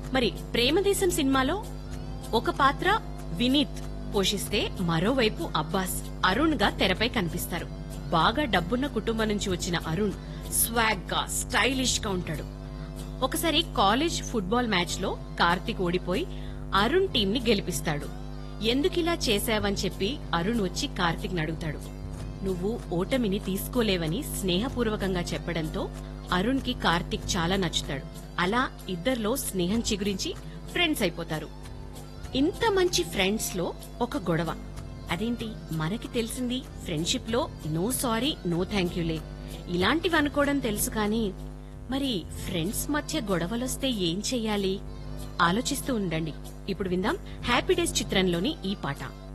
మరి ప్రేమదేశం సినిమాలో ఒక పాత్ర వినీత్ పోషిస్తే మరోవైపు అబ్బాస్ అరుణ్ గా తెరపై కనిపిస్తారు బాగా డబ్బున్న కుటుంబం నుంచి వచ్చిన అరుణ్ స్వాగ్ గా స్టైలిష్ గా ఉంటాడు ఒకసారి కాలేజ్ ఫుట్బాల్ మ్యాచ్ లో కార్తిక్ ఓడిపోయి అరుణ్ టీం ని గెలిపిస్తాడు ఎందుకిలా చేశావని చెప్పి అరుణ్ వచ్చి కార్తిక్ అడుగుతాడు నువ్వు ఓటమిని తీసుకోలేవని స్నేహపూర్వకంగా చెప్పడంతో అరుణ్ కి కార్తిక్ చాలా నచ్చుతాడు అలా ఇద్దర్లో స్నేహం చిగురించి ఫ్రెండ్స్ అయిపోతారు ఇంత మంచి ఫ్రెండ్స్ లో ఒక గొడవ అదేంటి మనకి తెలిసింది ఫ్రెండ్షిప్ లో నో సారీ నో థ్యాంక్ యూలే ఇలాంటివి అనుకోవడం తెలుసు కానీ మరి ఫ్రెండ్స్ మధ్య గొడవలొస్తే ఏం చెయ్యాలి ఆలోచిస్తూ ఉండండి ఇప్పుడు విందాం హ్యాపీ డేస్ చిత్రంలోని ఈ పాట